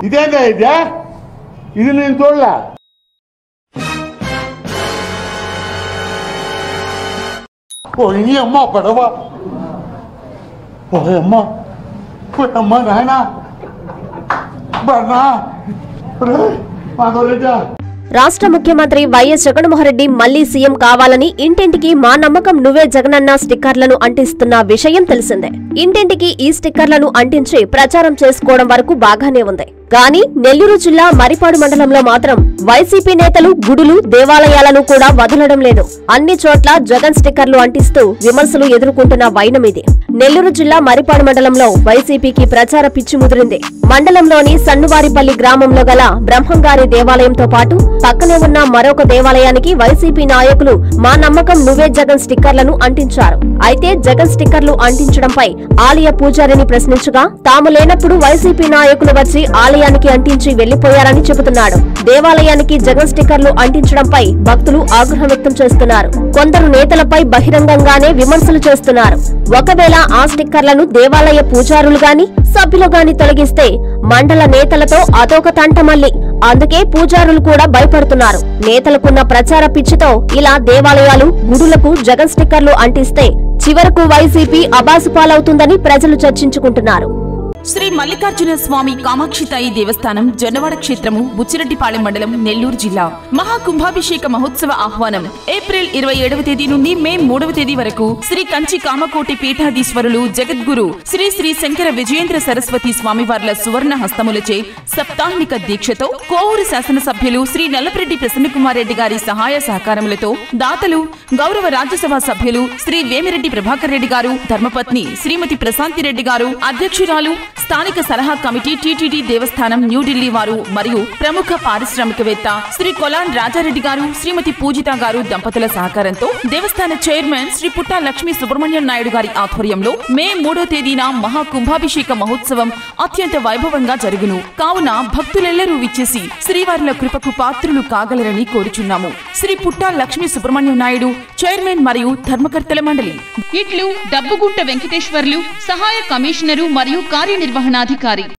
ఇదేందా ఇదే ఇది నేను చూడలే ఓ ఈ అమ్మ పడవ ఓ అమ్మ ఓ అమ్మ నాయన బర్నా మాధవరెడ్డి రాష్ట్ర ముఖ్యమంత్రి వైఎస్ జగన్మోహన్రెడ్డి మళ్లీ సీఎం కావాలని ఇంటింటికి మా నమ్మకం నువ్వే జగనన్న స్టిక్కర్లను అంటిస్తున్న విషయం తెలిసిందే ఇంటింటికి ఈ స్టిక్కర్లను అంటించి ప్రచారం చేసుకోవడం వరకు బాగానే ఉంది కానీ నెల్లూరు జిల్లా మరిపాడు మండలంలో మాత్రం వైసీపీ నేతలు గుడులు దేవాలయాలను కూడా వదలడం లేదు అన్ని చోట్ల జగన్ స్టిక్కర్లు అంటిస్తూ విమర్శలు ఎదుర్కొంటున్న వైనం ఇది నెల్లూరు జిల్లా మరిపాడు మండలంలో వైసీపీకి ప్రచార పిచ్చి ముదిరింది మండలంలోని సన్నువారిపల్లి గ్రామంలో గల బ్రహ్మంగారి దేవాలయంతో పాటు పక్కనే ఉన్న మరొక దేవాలయానికి వైసీపీ నాయకులు మా నమ్మకం నువ్వే జగన్ స్టిక్కర్లను అంటించారు అయితే జగన్ స్టిక్కర్లు అంటించడంపై ఆలయ పూజారిని ప్రశ్నించగా తాము లేనప్పుడు వైసీపీ నాయకులు వచ్చి ఆలయానికి అంటించి వెళ్లిపోయారని చెబుతున్నాడు దేవాలయానికి జగన్ స్టిక్కర్లు అంటించడంపై భక్తులు ఆగ్రహం వ్యక్తం చేస్తున్నారు కొందరు నేతలపై బహిరంగంగానే విమర్శలు చేస్తున్నారు ఒకవేళ ఆ స్టిక్కర్లను దేవాలయ పూజారులు గాని సభ్యులు గాని తొలగిస్తే మండల నేతలతో అదొక తంట మళ్ళీ అందుకే పూజారులు కూడా భయపడుతున్నారు నేతలకున్న ప్రచార పిచ్చితో ఇలా దేవాలయాలు గుడులకు జగన్ స్టిక్కర్లు అంటిస్తే చివరకు వైసీపీ అబాసు పాలవుతుందని ప్రజలు చర్చించుకుంటున్నారు శ్రీ మల్లికార్జున స్వామి కామాక్షితాయి దేవస్థానం జొన్నవాడ క్షేత్రము బుచ్చిరెడ్డిపాళెం మండలం నెల్లూరు జిల్లా మహాకుంభాభిషేక మహోత్సవ ఆహ్వానం ఏప్రిల్ ఇరవై ఏడవ తేదీ నుండి మే మూడవ తేదీ వరకు శ్రీ కంచి కామకోటి పీఠాధీశ్వరులు జగద్గురు శ్రీ శ్రీ శంకర విజయేంద్ర సరస్వతి స్వామివార్ల సువర్ణ హస్తములచే సప్తాహిక దీక్షతో కోవూరు శాసనసభ్యులు శ్రీ నల్లపరెడ్డి ప్రసన్నకుమార్ రెడ్డి గారి సహాయ సహకారములతో దాతలు గౌరవ రాజ్యసభ సభ్యులు శ్రీ వేమిరెడ్డి ప్రభాకర్ రెడ్డి గారు ధర్మపత్ని శ్రీమతి ప్రశాంతి రెడ్డి గారు అధ్యక్షురాలు స్థానిక సలహా కమిటీ టీటీడీ దేవస్థానం న్యూఢిల్లీ వారు మరియు ప్రముఖ పారిశ్రామికవేత్త శ్రీ కొలాన్ రాజారెడ్డి గారు శ్రీమతి పూజిత గారు దంపతుల సహకారంతో దేవస్థాన చైర్మన్ శ్రీ పుట్టా లక్ష్మీ సుబ్రహ్మణ్యం నాయుడు గారి ఆధ్వర్యంలో మే మూడో తేదీన మహా కుంభాభిషేక మహోత్సవం అత్యంత వైభవంగా జరుగును కావున భక్తులెల్లరూ విచ్చేసి శ్రీవారుల కృపకు పాత్రులు కాగలరని కోరుచున్నాము శ్రీ పుట్టా లక్ష్మీ సుబ్రహ్మణ్యం నాయుడు చైర్మన్ మరియు ధర్మకర్తల మండలి ఇట్లు డబ్బుగుంట వెంకటేశ్వర్లు సహాయ కమిషనరు మరియు కార్యనిర్వహణాధికారి